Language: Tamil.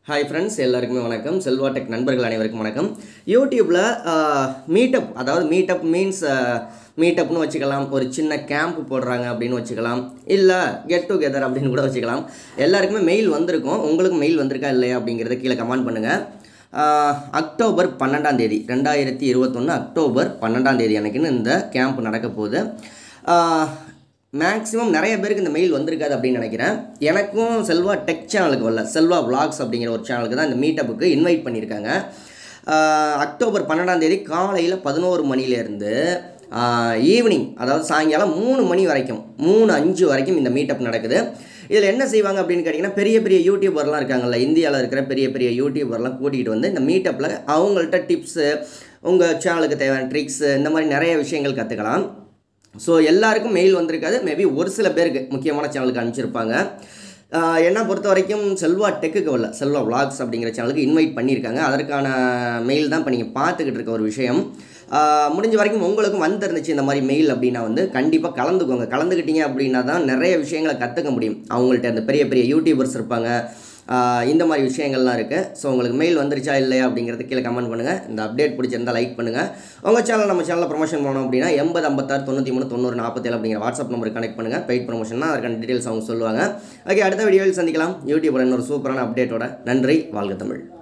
ஹாய் ஃப்ரெண்ட்ஸ் எல்லாருக்குமே வணக்கம் செல்வா டெக் நண்பர்கள் அனைவருக்கும் வணக்கம் யூடியூப்பில் மீட்டப் அதாவது மீட்டப் மீன்ஸ் மீட்டப்னு வச்சுக்கலாம் ஒரு சின்ன கேம்ப் போடுறாங்க அப்படின்னு வச்சுக்கலாம் இல்லை கெட் டுகெதர் அப்படின்னு கூட வச்சுக்கலாம் எல்லாருக்குமே மெயில் வந்திருக்கும் உங்களுக்கு மெயில் வந்திருக்கா இல்லையா அப்படிங்கிறத கீழே கமெண்ட் பண்ணுங்கள் அக்டோபர் பன்னெண்டாம் தேதி ரெண்டாயிரத்தி இருபத்தொன்று அக்டோபர் பன்னெண்டாம் தேதி அன்னைக்குன்னு இந்த கேம்ப் நடக்க போகுது மேக்ஸிமம் நிறைய பேருக்கு இந்த மெயில் வந்திருக்காது அப்படின்னு நினைக்கிறேன் எனக்கும் செல்வா டெக் சேனலுக்கு வரல செல்வா vlogs அப்படிங்கிற ஒரு சேனலுக்கு தான் இந்த மீட்டப்புக்கு இன்வைட் பண்ணியிருக்காங்க ஆஹ் அக்டோபர் பன்னெண்டாம் தேதி காலையில் பதினோரு மணிலேருந்து ஈவினிங் அதாவது சாயங்காலம் மூணு மணி வரைக்கும் மூணு அஞ்சு வரைக்கும் இந்த மீட்டப் நடக்குது இதில் என்ன செய்வாங்க அப்படின்னு கேட்டிங்கன்னா பெரிய பெரிய யூடியூபர்லாம் இருக்காங்கல்ல இந்தியாவில் இருக்கிற பெரிய பெரிய யூடியூபர்லாம் கூட்டிகிட்டு வந்து இந்த மீட்டப்பில் அவங்கள்ட்ட டிப்ஸு உங்கள் சேனலுக்கு தேவையான ட்ரிக்ஸு இந்த மாதிரி நிறைய விஷயங்கள் கற்றுக்கலாம் ஸோ எல்லாருக்கும் மெயில் வந்திருக்காது மேபி ஒரு சில பேருக்கு முக்கியமான சேனலுக்கு அனுப்பிச்சிருப்பாங்க ஆஹ் என்னை பொறுத்த வரைக்கும் செல்வா டெக்குக்கு வரல செல்வா vlogs அப்படிங்கிற சேனலுக்கு இன்வைட் பண்ணியிருக்காங்க அதற்கான மெயில் தான் இப்போ நீங்கள் பார்த்துக்கிட்டு இருக்க ஒரு விஷயம் ஆஹ் முடிஞ்ச வரைக்கும் உங்களுக்கும் வந்திருந்துச்சு இந்த மாதிரி மெயில் அப்படின்னா வந்து கண்டிப்பாக கலந்துக்கோங்க கலந்துக்கிட்டீங்க அப்படின்னா தான் நிறைய விஷயங்களை கற்றுக்க முடியும் அவங்கள்ட்ட அந்த பெரிய பெரிய யூடியூபர்ஸ் இருப்பாங்க ஆஹ் இந்த மாதிரி விஷயங்கள்லாம் இருக்குது ஸோ உங்களுக்கு மெயில் வந்துருச்சா இல்லையா அப்படிங்கிறது கீழே கமெண்ட் பண்ணுங்கள் இந்த அப்டேட் பிடிச்சிருந்தா லைக் பண்ணுங்கள் உங்கள் சேனல் நம்ம சேனலில் ப்ரொமோஷன் பண்ணோம் அப்படின்னா எண்பது ஐம்பத்தாறு தொண்ணூற்றி மூணு தொண்ணூறு நாற்பத்தேழு அப்படிங்கிற வாட்ஸ்அப் நம்பருக்கு கனெக்ட் பண்ணுங்கள் பெய்ட் ப்ரொமோஷன் அதற்கான டீட்டெயில்ஸ் அவங்க சொல்லுவாங்க ஓகே அடுத்த வீடியோவில் சந்திக்கலாம் யூடியூப்ல இன்னொரு சூப்பரான அப்டேட்டோட நன்றி வாழ்க தமிழ்